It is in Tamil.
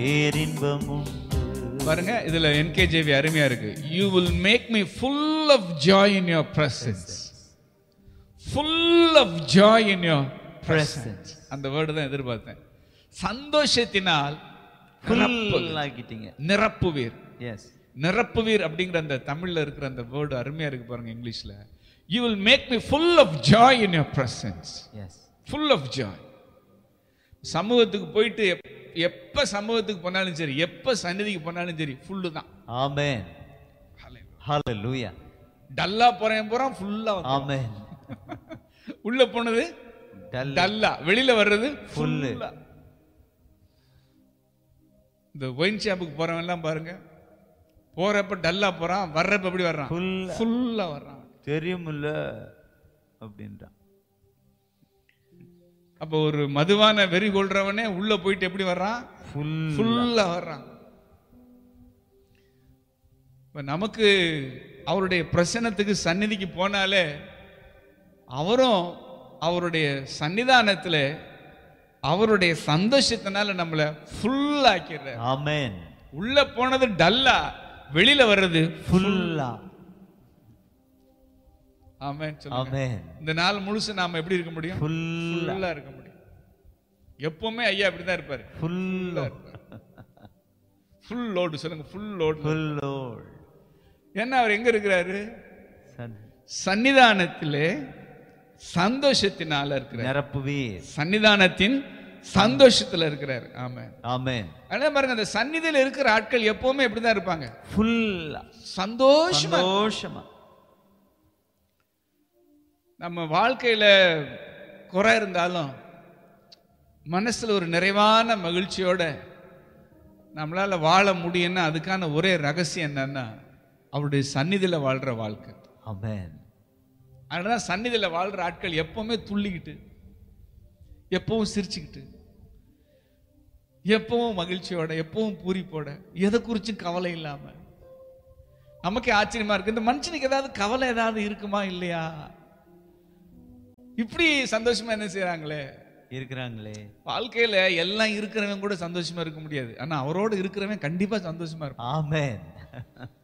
பேரின்பம் உண்டு பாருங்க இதுல என்கேஜேவி அருமையா இருக்கு you will make me full of joy in your presence full of joy in your presence அந்த வேர்டு தான் எதிர்பார்த்தேன் சந்தோஷத்தினால் நிரப்பு- ஃபுல் ஆக்கிட்டீங்க நிரப்புவீர் எஸ் நிரப்புவீர் அப்படிங்கிற அந்த தமிழ்ல இருக்கிற அந்த வேர்டு அருமையா இருக்கு பாருங்க இங்கிலீஷ்ல you will make me full of joy in your presence yes full of joy சமூகத்துக்கு போயிட்டு எப்- எப்ப சமூகத்துக்கு போனாலும் சரி எப்ப சந்நிதிக்கு போனாலும் சரி ஃபுல்லு தான் ஆமென் ஹalleluya டல்லா போறேன் போறான் ஃபுல்லா ஆமென் உள்ள போனது டல் டல்லா வெளியில வர்றது Full. ஃபுல்லா இந்த ஒயின் ஷாப்புக்கு போறவன் எல்லாம் பாருங்க போறப்ப டல்லா போறான் வர்றப்ப எப்படி வர்றான் ஃபுல் ஃபுல்லா வர்றான் தெரியுமில்ல அப்படின்றான் அப்போ ஒரு மதுவான வெறி கொள்றவனே உள்ள போயிட்டு எப்படி வர்றான் ஃபுல் ஃபுல்லா வர்றான் இப்ப நமக்கு அவருடைய பிரசன்னத்துக்கு சந்நிதிக்கு போனாலே அவரும் அவருடைய சன்னிதானத்துல அவருடைய சந்தோஷத்தினால நம்மள ஃபுல் ஆக்கிடுறார் ஆமென் உள்ள போனது டல்லா வெளியில வர்றது ஃபுல்லா ஆமென் சொல்லுங்க ஆமென் இந்த நாள் முழுசு நாம எப்படி இருக்க முடியும் ஃபுல்லா ஃபுல்லா இருக்க முடியும் எப்பவுமே ஐயா இப்படிதான் இருப்பாரு ஃபுல்லா ஃபுல் லோடு சொல்லுங்க ஃபுல் லோடு ஃபுல்லோல் ஏன்னா அவர் எங்க இருக்கிறாரு சன் சன்னிதானத்திலே சந்தோஷத்தினால இருக்கிறார் நிரப்புவீர் சன்னிதானத்தின் சந்தோஷத்துல இருக்கிறார் ஆமா ஆமென் அதே பாருங்க அந்த சந்நிதியில இருக்கிற ஆட்கள் எப்பவுமே இப்படிதான் இருப்பாங்க ஃபுல்லா சந்தோஷமா சந்தோஷமா நம்ம வாழ்க்கையில குறை இருந்தாலும் மனசுல ஒரு நிறைவான மகிழ்ச்சியோட நம்மளால வாழ முடியும்னா அதுக்கான ஒரே ரகசியம் என்னன்னா அவருடைய சந்நிதியில வாழ்ற வாழ்க்கை ஆமென் அதனால சந்நிதியில வாழ்ற ஆட்கள் எப்பவுமே துள்ளிக்கிட்டு எப்பவும் சிரிச்சுக்கிட்டு எப்பவும் மகிழ்ச்சியோட எப்பவும் பூரிப்போட எதை குறிச்சும் கவலை இல்லாம நமக்கே ஆச்சரியமா இருக்கு இந்த மனுஷனுக்கு ஏதாவது கவலை ஏதாவது இருக்குமா இல்லையா இப்படி சந்தோஷமா என்ன செய்றாங்களே இருக்கிறாங்களே வாழ்க்கையில எல்லாம் இருக்கிறவன் கூட சந்தோஷமா இருக்க முடியாது ஆனா அவரோட இருக்கிறவன் கண்டிப்பா சந்தோஷமா இருப்பான் ஆமென்